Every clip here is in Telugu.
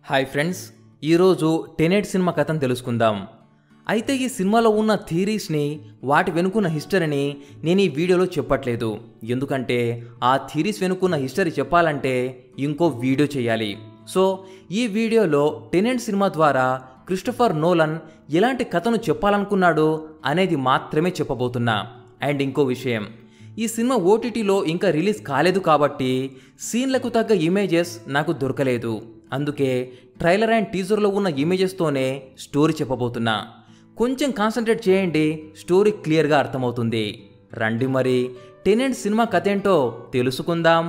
హాయ్ ఫ్రెండ్స్ ఈరోజు టెనెట్ సినిమా కథను తెలుసుకుందాం అయితే ఈ సినిమాలో ఉన్న థీరీస్ని వాటి వెనుకున్న హిస్టరీని నేను ఈ వీడియోలో చెప్పట్లేదు ఎందుకంటే ఆ థీరీస్ వెనుకున్న హిస్టరీ చెప్పాలంటే ఇంకో వీడియో చేయాలి సో ఈ వీడియోలో టెనెంట్ సినిమా ద్వారా క్రిస్టఫర్ నోలన్ ఎలాంటి కథను చెప్పాలనుకున్నాడు అనేది మాత్రమే చెప్పబోతున్నా అండ్ ఇంకో విషయం ఈ సినిమా ఓటీటీలో ఇంకా రిలీజ్ కాలేదు కాబట్టి సీన్లకు తగ్గ ఇమేజెస్ నాకు దొరకలేదు అందుకే ట్రైలర్ అండ్ టీజర్లో ఉన్న ఇమేజెస్తోనే స్టోరీ చెప్పబోతున్నా కొంచెం కాన్సన్ట్రేట్ చేయండి స్టోరీ క్లియర్గా అర్థమవుతుంది రండి మరి టెనెంట్ సినిమా కథ ఏంటో తెలుసుకుందాం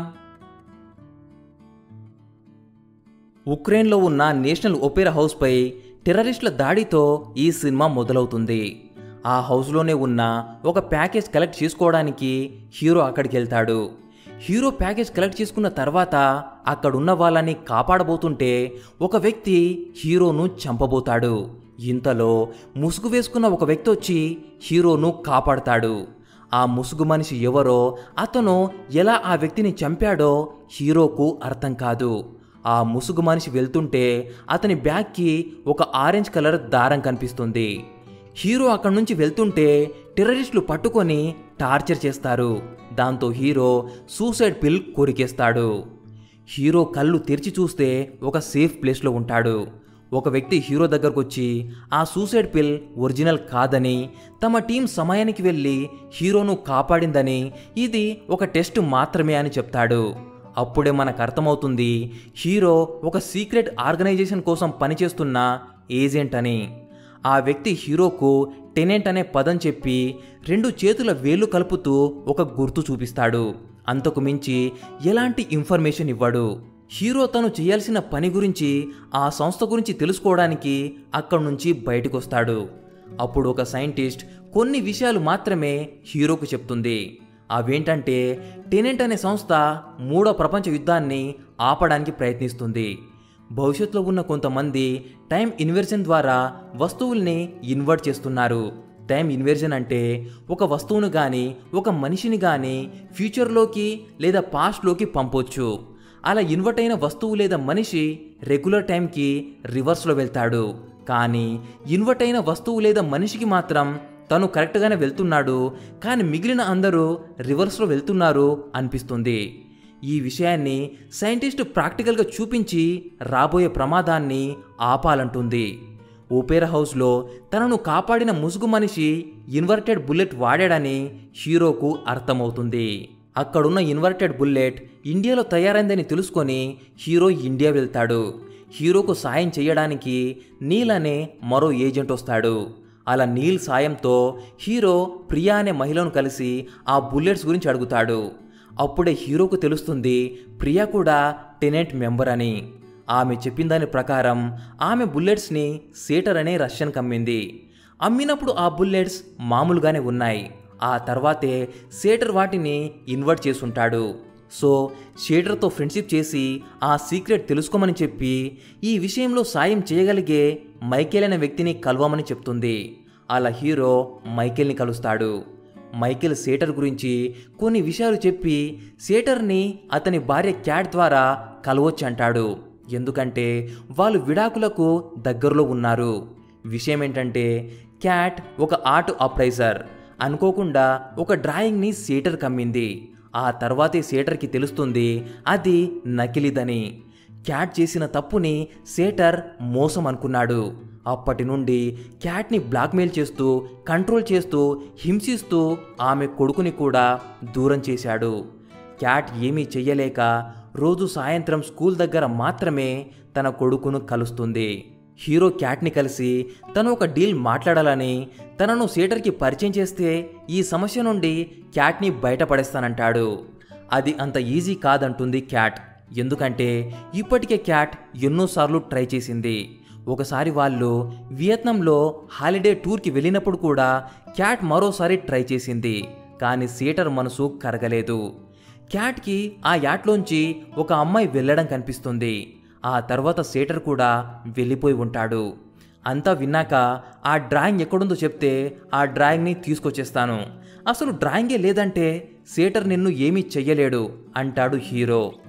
ఉక్రెయిన్లో ఉన్న నేషనల్ ఒపేరా హౌస్పై టెర్రరిస్టుల దాడితో ఈ సినిమా మొదలవుతుంది ఆ హౌస్లోనే ఉన్న ఒక ప్యాకేజ్ కలెక్ట్ చేసుకోవడానికి హీరో అక్కడికి వెళ్తాడు హీరో ప్యాకేజ్ కలెక్ట్ చేసుకున్న తర్వాత అక్కడున్న వాళ్ళని కాపాడబోతుంటే ఒక వ్యక్తి హీరోను చంపబోతాడు ఇంతలో ముసుగు వేసుకున్న ఒక వ్యక్తి వచ్చి హీరోను కాపాడతాడు ఆ ముసుగు మనిషి ఎవరో అతను ఎలా ఆ వ్యక్తిని చంపాడో హీరోకు అర్థం కాదు ఆ ముసుగు మనిషి వెళ్తుంటే అతని బ్యాగ్కి ఒక ఆరెంజ్ కలర్ దారం కనిపిస్తుంది హీరో అక్కడి నుంచి వెళ్తుంటే టెర్రరిస్టులు పట్టుకొని టార్చర్ చేస్తారు దాంతో హీరో సూసైడ్ పిల్ కొరికేస్తాడు హీరో కళ్ళు తెరిచి చూస్తే ఒక సేఫ్ ప్లేస్లో ఉంటాడు ఒక వ్యక్తి హీరో దగ్గరకు వచ్చి ఆ సూసైడ్ పిల్ ఒరిజినల్ కాదని తమ టీం సమయానికి వెళ్ళి హీరోను కాపాడిందని ఇది ఒక టెస్ట్ మాత్రమే అని చెప్తాడు అప్పుడే మనకు అర్థమవుతుంది హీరో ఒక సీక్రెట్ ఆర్గనైజేషన్ కోసం పనిచేస్తున్న ఏజెంట్ అని ఆ వ్యక్తి హీరోకు టెనెంట్ అనే పదం చెప్పి రెండు చేతుల వేలు కలుపుతూ ఒక గుర్తు చూపిస్తాడు అంతకు మించి ఎలాంటి ఇన్ఫర్మేషన్ ఇవ్వడు హీరో తను చేయాల్సిన పని గురించి ఆ సంస్థ గురించి తెలుసుకోవడానికి అక్కడి నుంచి బయటకు వస్తాడు అప్పుడు ఒక సైంటిస్ట్ కొన్ని విషయాలు మాత్రమే హీరోకు చెప్తుంది అవేంటంటే టెనెంట్ అనే సంస్థ మూడో ప్రపంచ యుద్ధాన్ని ఆపడానికి ప్రయత్నిస్తుంది భవిష్యత్తులో ఉన్న కొంతమంది టైం ఇన్వర్జన్ ద్వారా వస్తువుల్ని ఇన్వర్ట్ చేస్తున్నారు టైం ఇన్వర్జన్ అంటే ఒక వస్తువును కానీ ఒక మనిషిని కానీ ఫ్యూచర్లోకి లేదా పాస్ట్లోకి పంపొచ్చు అలా ఇన్వర్ట్ అయిన వస్తువు లేదా మనిషి రెగ్యులర్ టైంకి రివర్స్లో వెళ్తాడు కానీ ఇన్వర్ట్ అయిన వస్తువు లేదా మనిషికి మాత్రం తను కరెక్ట్గానే వెళ్తున్నాడు కానీ మిగిలిన అందరూ రివర్స్లో వెళ్తున్నారు అనిపిస్తుంది ఈ విషయాన్ని సైంటిస్ట్ ప్రాక్టికల్గా చూపించి రాబోయే ప్రమాదాన్ని ఆపాలంటుంది ఓపేరా హౌస్లో తనను కాపాడిన ముసుగు మనిషి ఇన్వర్టెడ్ బుల్లెట్ వాడాడని హీరోకు అర్థమవుతుంది అక్కడున్న ఇన్వర్టెడ్ బుల్లెట్ ఇండియాలో తయారైందని తెలుసుకొని హీరో ఇండియా వెళ్తాడు హీరోకు సాయం చేయడానికి నీల్ అనే మరో ఏజెంట్ వస్తాడు అలా నీల్ సాయంతో హీరో ప్రియా అనే మహిళను కలిసి ఆ బుల్లెట్స్ గురించి అడుగుతాడు అప్పుడే హీరోకు తెలుస్తుంది ప్రియా కూడా టెనెంట్ మెంబర్ అని ఆమె చెప్పిన దాని ప్రకారం ఆమె బుల్లెట్స్ని సేటర్ అనే రష్యన్ కమ్మింది అమ్మినప్పుడు ఆ బుల్లెట్స్ మామూలుగానే ఉన్నాయి ఆ తర్వాతే సేటర్ వాటిని ఇన్వర్ట్ చేసుంటాడు సో షేడర్తో ఫ్రెండ్షిప్ చేసి ఆ సీక్రెట్ తెలుసుకోమని చెప్పి ఈ విషయంలో సాయం చేయగలిగే మైకేల్ అనే వ్యక్తిని కలవమని చెప్తుంది అలా హీరో మైకేల్ని కలుస్తాడు మైకేల్ సేటర్ గురించి కొన్ని విషయాలు చెప్పి సేటర్ని అతని భార్య క్యాట్ ద్వారా కలవచ్చంటాడు ఎందుకంటే వాళ్ళు విడాకులకు దగ్గరలో ఉన్నారు విషయం ఏంటంటే క్యాట్ ఒక ఆర్ట్ అప్రైజర్ అనుకోకుండా ఒక డ్రాయింగ్ని సేటర్ కమ్మింది ఆ తర్వాతే సేటర్కి తెలుస్తుంది అది నకిలీదని క్యాట్ చేసిన తప్పుని సేటర్ మోసం అనుకున్నాడు అప్పటి నుండి క్యాట్ని బ్లాక్మెయిల్ చేస్తూ కంట్రోల్ చేస్తూ హింసిస్తూ ఆమె కొడుకుని కూడా దూరం చేశాడు క్యాట్ ఏమీ చెయ్యలేక రోజు సాయంత్రం స్కూల్ దగ్గర మాత్రమే తన కొడుకును కలుస్తుంది హీరో క్యాట్ని కలిసి తను ఒక డీల్ మాట్లాడాలని తనను సేటర్కి పరిచయం చేస్తే ఈ సమస్య నుండి క్యాట్ని బయటపడేస్తానంటాడు అది అంత ఈజీ కాదంటుంది క్యాట్ ఎందుకంటే ఇప్పటికే క్యాట్ ఎన్నోసార్లు ట్రై చేసింది ఒకసారి వాళ్ళు వియత్నంలో హాలిడే టూర్కి వెళ్ళినప్పుడు కూడా క్యాట్ మరోసారి ట్రై చేసింది కానీ సీటర్ మనసు కరగలేదు క్యాట్కి ఆ యాట్లోంచి ఒక అమ్మాయి వెళ్ళడం కనిపిస్తుంది ఆ తర్వాత సేటర్ కూడా వెళ్ళిపోయి ఉంటాడు అంతా విన్నాక ఆ డ్రాయింగ్ ఎక్కడుందో చెప్తే ఆ డ్రాయింగ్ని తీసుకొచ్చేస్తాను అసలు డ్రాయింగే లేదంటే సేటర్ నిన్ను ఏమీ చెయ్యలేడు అంటాడు హీరో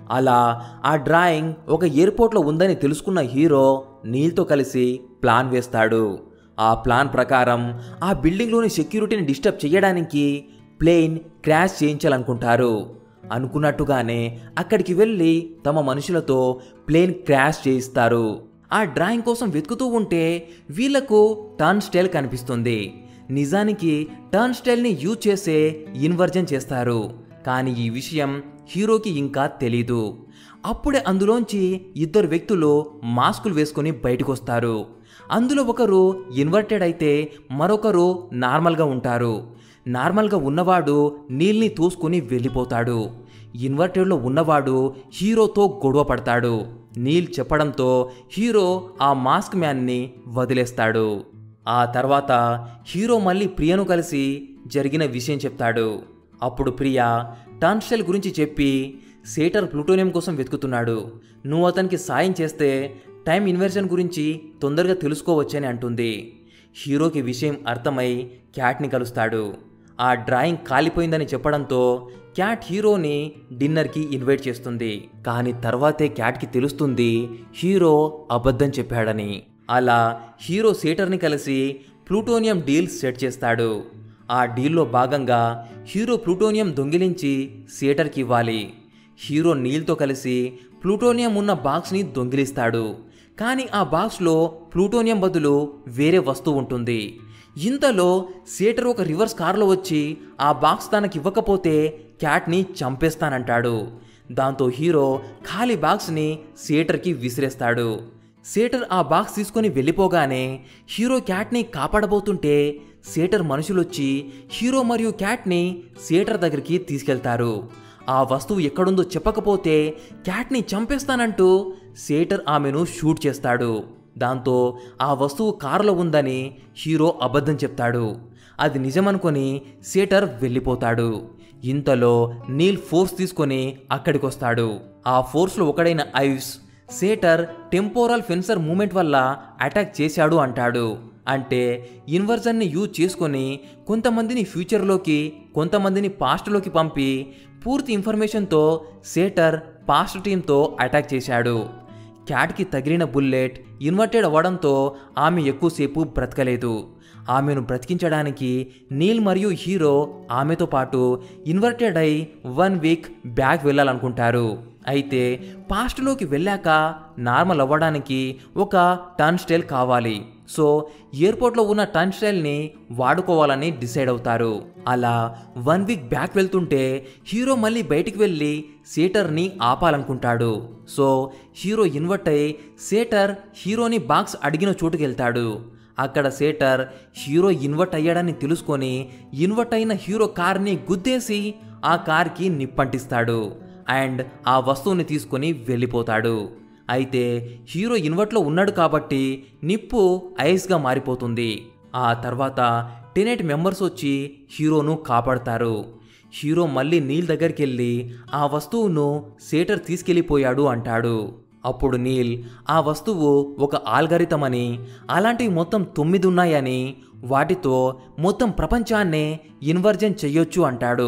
అలా ఆ డ్రాయింగ్ ఒక ఎయిర్పోర్ట్లో ఉందని తెలుసుకున్న హీరో నీల్తో కలిసి ప్లాన్ వేస్తాడు ఆ ప్లాన్ ప్రకారం ఆ బిల్డింగ్లోని సెక్యూరిటీని డిస్టర్బ్ చేయడానికి ప్లేన్ క్రాష్ చేయించాలనుకుంటారు అనుకున్నట్టుగానే అక్కడికి వెళ్ళి తమ మనుషులతో ప్లేన్ క్రాష్ చేయిస్తారు ఆ డ్రాయింగ్ కోసం వెతుకుతూ ఉంటే వీళ్లకు టర్న్ స్టైల్ కనిపిస్తుంది నిజానికి టర్న్ స్టైల్ని యూజ్ చేసే ఇన్వర్జన్ చేస్తారు కానీ ఈ విషయం హీరోకి ఇంకా తెలీదు అప్పుడే అందులోంచి ఇద్దరు వ్యక్తులు మాస్కులు వేసుకుని బయటకు వస్తారు అందులో ఒకరు ఇన్వర్టెడ్ అయితే మరొకరు నార్మల్గా ఉంటారు నార్మల్గా ఉన్నవాడు నీల్ని తోసుకుని వెళ్ళిపోతాడు ఇన్వర్టెడ్లో ఉన్నవాడు హీరోతో గొడవ పడతాడు నీల్ చెప్పడంతో హీరో ఆ మాస్క్ మ్యాన్ని వదిలేస్తాడు ఆ తర్వాత హీరో మళ్ళీ ప్రియను కలిసి జరిగిన విషయం చెప్తాడు అప్పుడు ప్రియ టాన్స్టైల్ గురించి చెప్పి సేటర్ ప్లూటోనియం కోసం వెతుకుతున్నాడు నువ్వు అతనికి సాయం చేస్తే టైం ఇన్వర్షన్ గురించి తొందరగా తెలుసుకోవచ్చని అంటుంది హీరోకి విషయం అర్థమై క్యాట్ని కలుస్తాడు ఆ డ్రాయింగ్ కాలిపోయిందని చెప్పడంతో క్యాట్ హీరోని డిన్నర్కి ఇన్వైట్ చేస్తుంది కానీ తర్వాతే క్యాట్కి తెలుస్తుంది హీరో అబద్ధం చెప్పాడని అలా హీరో సేటర్ని కలిసి ప్లూటోనియం డీల్ సెట్ చేస్తాడు ఆ డీల్లో భాగంగా హీరో ప్లూటోనియం దొంగిలించి సేటర్కి ఇవ్వాలి హీరో నీల్తో కలిసి ప్లూటోనియం ఉన్న బాక్స్ని దొంగిలిస్తాడు కానీ ఆ బాక్స్లో ప్లూటోనియం బదులు వేరే వస్తువు ఉంటుంది ఇంతలో సేటర్ ఒక రివర్స్ కారులో వచ్చి ఆ బాక్స్ తనకి ఇవ్వకపోతే క్యాట్ని చంపేస్తానంటాడు దాంతో హీరో ఖాళీ బాక్స్ని సేటర్కి విసిరేస్తాడు సేటర్ ఆ బాక్స్ తీసుకొని వెళ్ళిపోగానే హీరో క్యాట్ని కాపాడబోతుంటే సేటర్ మనుషులొచ్చి హీరో మరియు క్యాట్ని సేటర్ దగ్గరికి తీసుకెళ్తారు ఆ వస్తువు ఎక్కడుందో చెప్పకపోతే క్యాట్ని చంపేస్తానంటూ సేటర్ ఆమెను షూట్ చేస్తాడు దాంతో ఆ వస్తువు కారులో ఉందని హీరో అబద్ధం చెప్తాడు అది నిజమనుకొని సేటర్ వెళ్ళిపోతాడు ఇంతలో నీల్ ఫోర్స్ తీసుకొని అక్కడికి వస్తాడు ఆ ఫోర్స్లో ఒకడైన Ives Sator temporal pincer movement వల్ల అటాక్ చేశాడు అంటాడు అంటే ఇన్వర్జన్ని యూజ్ చేసుకొని కొంతమందిని ఫ్యూచర్లోకి కొంతమందిని పాస్ట్లోకి పంపి పూర్తి ఇన్ఫర్మేషన్తో సేటర్ పాస్ట్ టీంతో అటాక్ చేశాడు క్యాట్కి తగిలిన బుల్లెట్ ఇన్వర్టెడ్ అవ్వడంతో ఆమె ఎక్కువసేపు బ్రతకలేదు ఆమెను బ్రతికించడానికి నీల్ మరియు హీరో ఆమెతో పాటు ఇన్వర్టెడ్ అయి వన్ వీక్ బ్యాక్ వెళ్ళాలనుకుంటారు అయితే పాస్ట్లోకి వెళ్ళాక నార్మల్ అవ్వడానికి ఒక టర్న్ స్టైల్ కావాలి సో ఎయిర్పోర్ట్లో ఉన్న టర్న్ స్టైల్ని వాడుకోవాలని డిసైడ్ అవుతారు అలా వన్ వీక్ బ్యాక్ వెళ్తుంటే హీరో మళ్ళీ బయటికి వెళ్ళి సేటర్ని ఆపాలనుకుంటాడు సో హీరో ఇన్వర్ట్ అయి సేటర్ హీరోని బాక్స్ అడిగిన చోటుకి వెళ్తాడు అక్కడ సేటర్ హీరో ఇన్వర్ట్ అయ్యాడని తెలుసుకొని ఇన్వర్ట్ అయిన హీరో కార్ని గుద్దేసి ఆ కార్కి నిప్పంటిస్తాడు అండ్ ఆ వస్తువుని తీసుకొని వెళ్ళిపోతాడు అయితే హీరో ఇన్వర్ట్లో ఉన్నాడు కాబట్టి నిప్పు ఐస్గా మారిపోతుంది ఆ తర్వాత టెనెట్ మెంబర్స్ వచ్చి హీరోను కాపాడతారు హీరో మళ్ళీ నీల్ దగ్గరికి వెళ్ళి ఆ వస్తువును సేటర్ తీసుకెళ్ళిపోయాడు అంటాడు అప్పుడు నీల్ ఆ వస్తువు ఒక ఆల్గరితం అని అలాంటివి మొత్తం తొమ్మిది ఉన్నాయని వాటితో మొత్తం ప్రపంచాన్నే ఇన్వర్జన్ చెయ్యొచ్చు అంటాడు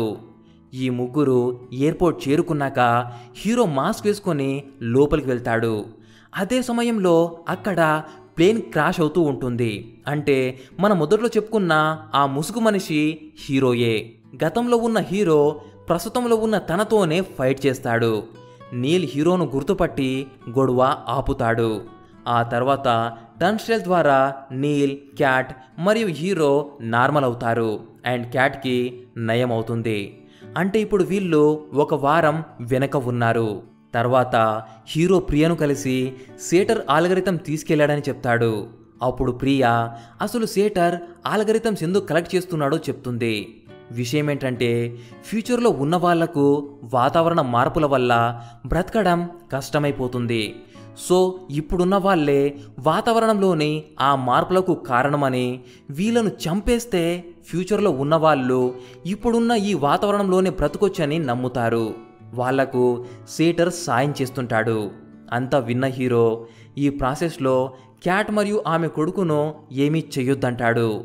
ఈ ముగ్గురు ఎయిర్పోర్ట్ చేరుకున్నాక హీరో మాస్క్ వేసుకొని లోపలికి వెళ్తాడు అదే సమయంలో అక్కడ ప్లేన్ క్రాష్ అవుతూ ఉంటుంది అంటే మన మొదట్లో చెప్పుకున్న ఆ ముసుగు మనిషి హీరోయే గతంలో ఉన్న హీరో ప్రస్తుతంలో ఉన్న తనతోనే ఫైట్ చేస్తాడు నీల్ హీరోను గుర్తుపట్టి గొడవ ఆపుతాడు ఆ తర్వాత టన్స్టైల్ ద్వారా నీల్ క్యాట్ మరియు హీరో నార్మల్ అవుతారు అండ్ క్యాట్కి నయం అవుతుంది అంటే ఇప్పుడు వీళ్ళు ఒక వారం వెనక ఉన్నారు తర్వాత హీరో ప్రియను కలిసి సేటర్ ఆల్గరితం తీసుకెళ్లాడని చెప్తాడు అప్పుడు ప్రియ అసలు సేటర్ ఆల్గరిథమ్స్ ఎందుకు కలెక్ట్ చేస్తున్నాడో చెప్తుంది విషయం ఏంటంటే ఫ్యూచర్లో ఉన్న వాళ్లకు వాతావరణ మార్పుల వల్ల బ్రతకడం కష్టమైపోతుంది సో ఇప్పుడున్న వాళ్ళే వాతావరణంలోని ఆ మార్పులకు కారణమని వీళ్ళను చంపేస్తే ఫ్యూచర్లో ఉన్నవాళ్ళు ఇప్పుడున్న ఈ వాతావరణంలోనే బ్రతకొచ్చని నమ్ముతారు వాళ్లకు సేటర్ సాయం చేస్తుంటాడు అంతా విన్న హీరో ఈ ప్రాసెస్లో క్యాట్ మరియు ఆమె కొడుకును ఏమీ చెయ్యొద్దంటాడు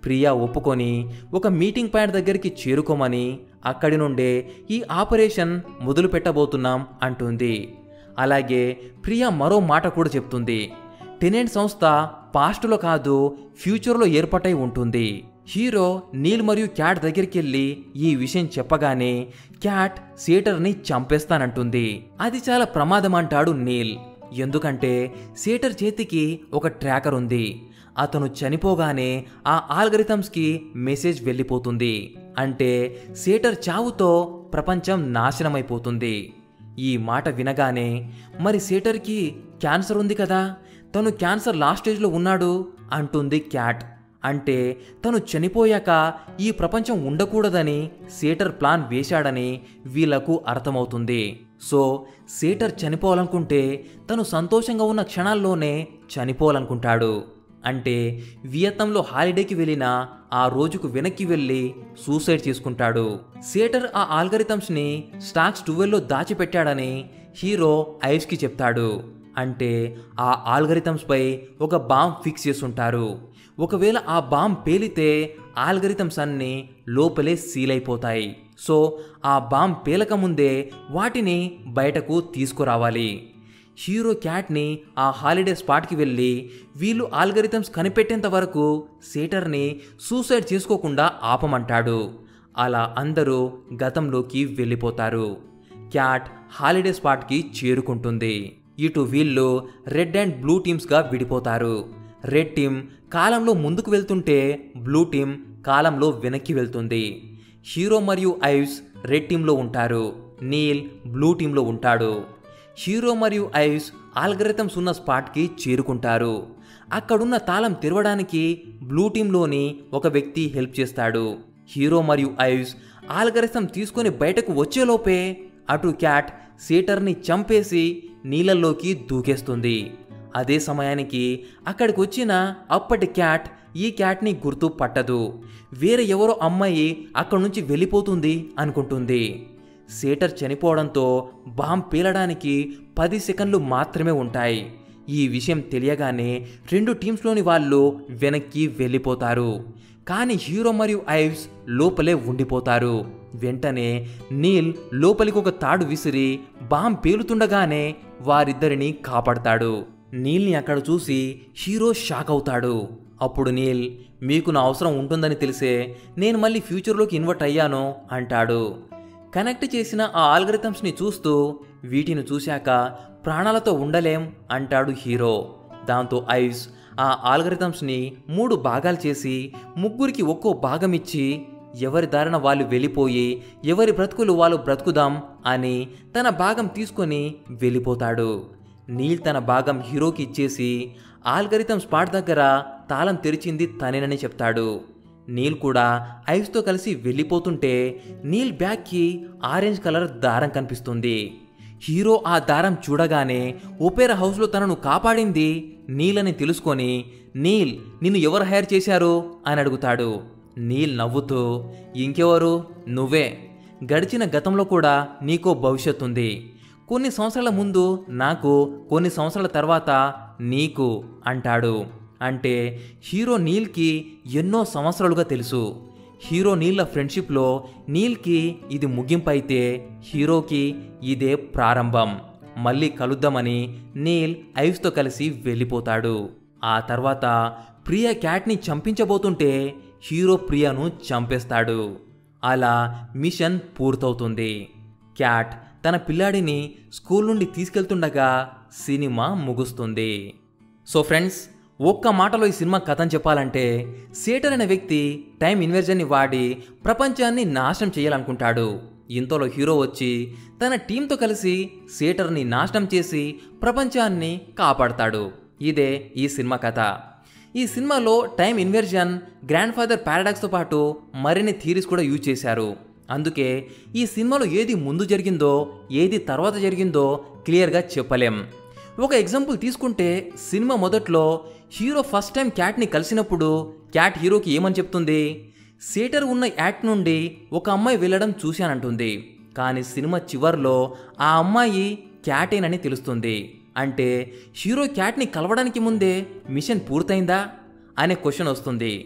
ప్రియా ఒప్పుకొని ఒక మీటింగ్ పాయింట్ దగ్గరికి చేరుకోమని అక్కడి నుండే ఈ ఆపరేషన్ మొదలు పెట్టబోతున్నాం అంటుంది అలాగే ప్రియా మరో మాట కూడా చెప్తుంది టెనెంట్ సంస్థ పాస్ట్లో కాదు ఫ్యూచర్లో ఏర్పాటై ఉంటుంది హీరో నీల్ మరియు క్యాట్ దగ్గరికి వెళ్ళి ఈ విషయం చెప్పగానే క్యాట్ సీటర్ని చంపేస్తానంటుంది అది చాలా ప్రమాదం అంటాడు నీల్ ఎందుకంటే సీటర్ చేతికి ఒక ట్రాకర్ ఉంది అతను చనిపోగానే ఆ ఆల్గరిథమ్స్కి మెసేజ్ వెళ్ళిపోతుంది అంటే సీటర్ చావుతో ప్రపంచం నాశనమైపోతుంది ఈ మాట వినగానే మరి సీటర్కి క్యాన్సర్ ఉంది కదా తను క్యాన్సర్ లాస్ట్ స్టేజ్లో ఉన్నాడు అంటుంది క్యాట్ అంటే తను చనిపోయాక ఈ ప్రపంచం ఉండకూడదని సేటర్ ప్లాన్ వేశాడని వీళ్లకు అర్థమవుతుంది సో సేటర్ చనిపోవాలనుకుంటే తను సంతోషంగా ఉన్న క్షణాల్లోనే చనిపోవాలనుకుంటాడు అంటే వియత్నంలో హాలిడేకి వెళ్ళిన ఆ రోజుకు వెనక్కి వెళ్ళి సూసైడ్ చేసుకుంటాడు సేటర్ ఆ ఆల్గరిథమ్స్ని స్టాక్స్ టువెల్లో దాచిపెట్టాడని హీరో ఐవ్స్కి చెప్తాడు అంటే ఆ ఆల్గరిథమ్స్పై ఒక బాంబ్ ఫిక్స్ చేసుంటారు ఒకవేళ ఆ బాంబ్ పేలితే ఆల్గరిథమ్స్ అన్నీ లోపలే సీల్ అయిపోతాయి సో ఆ బాంబ్ పేలక ముందే వాటిని బయటకు తీసుకురావాలి హీరో క్యాట్ని ఆ హాలిడే స్పాట్కి వెళ్ళి వీళ్ళు ఆల్గరిథమ్స్ కనిపెట్టేంత వరకు సేటర్ని సూసైడ్ చేసుకోకుండా ఆపమంటాడు అలా అందరూ గతంలోకి వెళ్ళిపోతారు క్యాట్ హాలిడే స్పాట్కి చేరుకుంటుంది ఇటు వీళ్ళు రెడ్ అండ్ బ్లూ టీమ్స్గా విడిపోతారు రెడ్ టీం కాలంలో ముందుకు వెళ్తుంటే బ్లూ టీం కాలంలో వెనక్కి వెళ్తుంది హీరో మరియు ఐవ్స్ రెడ్ టీంలో ఉంటారు నీల్ బ్లూ టీంలో ఉంటాడు హీరో మరియు ఐవ్స్ ఆల్గరిథమ్స్ ఉన్న స్పాట్కి చేరుకుంటారు అక్కడున్న తాళం తెరవడానికి బ్లూ టీంలోని ఒక వ్యక్తి హెల్ప్ చేస్తాడు హీరో మరియు ఐవ్స్ ఆల్గరిథం తీసుకొని బయటకు వచ్చేలోపే అటు క్యాట్ సీటర్ని చంపేసి నీళ్ళల్లోకి దూకేస్తుంది అదే సమయానికి అక్కడికి వచ్చిన అప్పటి క్యాట్ ఈ క్యాట్ని గుర్తు పట్టదు వేరే ఎవరో అమ్మాయి అక్కడి నుంచి వెళ్ళిపోతుంది అనుకుంటుంది సేటర్ చనిపోవడంతో బాంబ్ పేలడానికి పది సెకండ్లు మాత్రమే ఉంటాయి ఈ విషయం తెలియగానే రెండు టీమ్స్లోని వాళ్ళు వెనక్కి వెళ్ళిపోతారు కానీ హీరో మరియు ఐవ్స్ లోపలే ఉండిపోతారు వెంటనే నీల్ లోపలికి ఒక తాడు విసిరి బాంబ్ పేలుతుండగానే వారిద్దరిని కాపాడతాడు నీల్ని అక్కడ చూసి హీరో షాక్ అవుతాడు అప్పుడు నీల్ మీకు నా అవసరం ఉంటుందని తెలిసే నేను మళ్ళీ ఫ్యూచర్లోకి ఇన్వర్ట్ అయ్యాను అంటాడు కనెక్ట్ చేసిన ఆ ఆల్గరిథమ్స్ని చూస్తూ వీటిని చూశాక ప్రాణాలతో ఉండలేం అంటాడు హీరో దాంతో ఐస్ ఆ ఆల్గరిథమ్స్ని మూడు భాగాలు చేసి ముగ్గురికి ఒక్కో భాగం ఇచ్చి ఎవరి దారిన వాళ్ళు వెళ్ళిపోయి ఎవరి బ్రతుకులు వాళ్ళు బ్రతుకుదాం అని తన భాగం తీసుకొని వెళ్ళిపోతాడు నీల్ తన భాగం హీరోకి ఇచ్చేసి ఆల్గరిథం స్పాట్ దగ్గర తాళం తెరిచింది తనేనని చెప్తాడు నీల్ కూడా ఐస్తో కలిసి వెళ్ళిపోతుంటే నీల్ బ్యాగ్కి ఆరెంజ్ కలర్ దారం కనిపిస్తుంది హీరో ఆ దారం చూడగానే ఒపేరా హౌస్లో తనను కాపాడింది నీల్ అని తెలుసుకొని నీల్ నిన్ను ఎవరు హైర్ చేశారు అని అడుగుతాడు నీల్ నవ్వుతూ ఇంకెవరు నువ్వే గడిచిన గతంలో కూడా నీకో భవిష్యత్తు ఉంది కొన్ని సంవత్సరాల ముందు నాకు కొన్ని సంవత్సరాల తర్వాత నీకు అంటాడు అంటే హీరో నీల్కి ఎన్నో సంవత్సరాలుగా తెలుసు హీరో నీళ్ళ ఫ్రెండ్షిప్లో నీల్కి ఇది ముగింపు అయితే హీరోకి ఇదే ప్రారంభం మళ్ళీ కలుద్దామని నీల్ ఐవ్స్తో కలిసి వెళ్ళిపోతాడు ఆ తర్వాత ప్రియ క్యాట్ని చంపించబోతుంటే హీరో ప్రియను చంపేస్తాడు అలా మిషన్ పూర్తవుతుంది క్యాట్ తన పిల్లాడిని స్కూల్ నుండి తీసుకెళ్తుండగా సినిమా ముగుస్తుంది సో ఫ్రెండ్స్ ఒక్క మాటలో ఈ సినిమా కథను చెప్పాలంటే సేటర్ అనే వ్యక్తి టైం ఇన్వర్జన్ని వాడి ప్రపంచాన్ని నాశనం చేయాలనుకుంటాడు ఇంతలో హీరో వచ్చి తన టీంతో కలిసి సేటర్ని నాశనం చేసి ప్రపంచాన్ని కాపాడతాడు ఇదే ఈ సినిమా కథ ఈ సినిమాలో టైం ఇన్వర్జన్ గ్రాండ్ ఫాదర్ పారాడాక్స్తో పాటు మరిన్ని థీరీస్ కూడా యూజ్ చేశారు అందుకే ఈ సినిమాలో ఏది ముందు జరిగిందో ఏది తర్వాత జరిగిందో క్లియర్గా చెప్పలేం ఒక ఎగ్జాంపుల్ తీసుకుంటే సినిమా మొదట్లో హీరో ఫస్ట్ టైం క్యాట్ని కలిసినప్పుడు క్యాట్ హీరోకి ఏమని చెప్తుంది సేటర్ ఉన్న యాక్ట్ నుండి ఒక అమ్మాయి వెళ్ళడం చూశానంటుంది కానీ సినిమా చివర్లో ఆ అమ్మాయి క్యాటేనని తెలుస్తుంది అంటే హీరో క్యాట్ని కలవడానికి ముందే మిషన్ పూర్తయిందా అనే క్వశ్చన్ వస్తుంది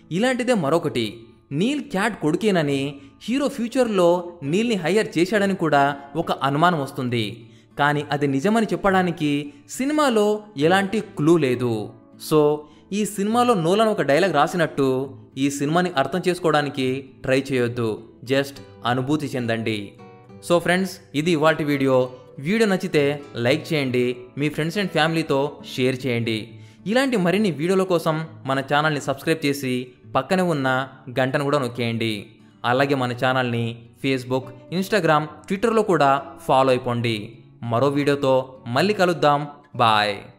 ఇలాంటిదే మరొకటి నీల్ క్యాట్ కొడుకేనని హీరో ఫ్యూచర్లో నీల్ని హైయర్ చేశాడని కూడా ఒక అనుమానం వస్తుంది కానీ అది నిజమని చెప్పడానికి సినిమాలో ఎలాంటి క్లూ లేదు సో ఈ సినిమాలో నోలన్ ఒక డైలాగ్ రాసినట్టు ఈ సినిమాని అర్థం చేసుకోవడానికి ట్రై చేయొద్దు జస్ట్ అనుభూతి చెందండి సో ఫ్రెండ్స్ ఇది ఇవాల్టి వీడియో వీడియో నచ్చితే లైక్ చేయండి మీ ఫ్రెండ్స్ అండ్ ఫ్యామిలీతో షేర్ చేయండి ఇలాంటి మరిన్ని వీడియోల కోసం మన ఛానల్ని సబ్స్క్రైబ్ చేసి పక్కనే ఉన్న గంటను కూడా నొక్కేయండి అలాగే మన ఛానల్ని ఫేస్బుక్ ఇన్స్టాగ్రామ్ ట్విట్టర్లో కూడా ఫాలో అయిపోండి మరో వీడియోతో మళ్ళీ కలుద్దాం బాయ్